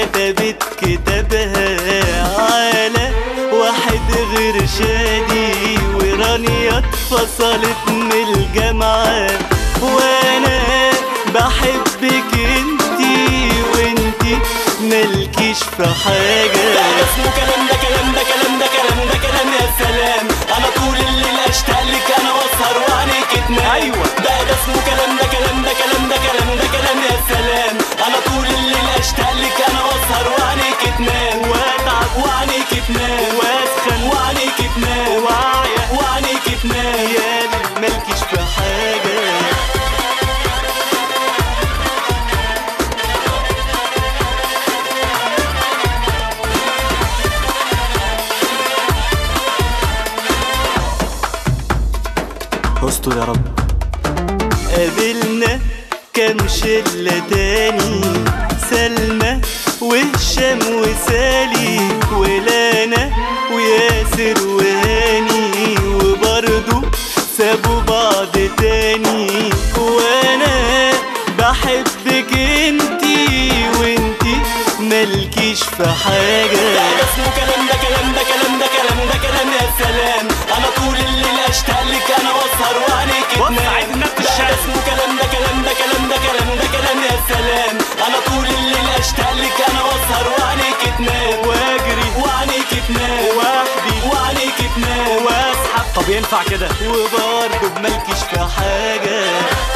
كتبت كتابها على واحد غير شادي ورانيا اتفصلت من الجامعة وانا بحبك انتي وانتي ملكيش في حاجة ده اسمه كلام ده كلام ده كلام ده كلام ده كلام يا سلام انا طول الليل اشتاق لك انا واسهر وعينيك تنام أيوة. ده ده اسمه كلام ده كلام ده كلام ده كلام ده كلام يا سلام انا طول الليل اشتاق لك انا واسهر وعينيك تنام واتعب وعينيك تنام واسخن وعينيك تنام واعية وعينيك تنام يا ملكيش في حاجة استر يا رب قابلنا كام شلة تاني سلمى وهشام وسالي ولانا وياسر وهاني وبرضو سابوا بعض تاني وانا بحبك انتي وانتي ملكيش في حاجة ده اسمه كلام ده كلام ده كلام ده كلام ده كلام يا سلام انا طول الليل اشتاق لك انا واسهر وعينيك بص، تنام عايز النبت ده الشعر. اسمه كلام ده كلام ده كلام ده كلام ده كلام يا سلام انا طول الليل اشتاق لك انا واسهر وعينيك تنام واجري وعينيك تنام وحدي وعينيك تنام واسحب طب ينفع كده وبرضه ملكيش في حاجة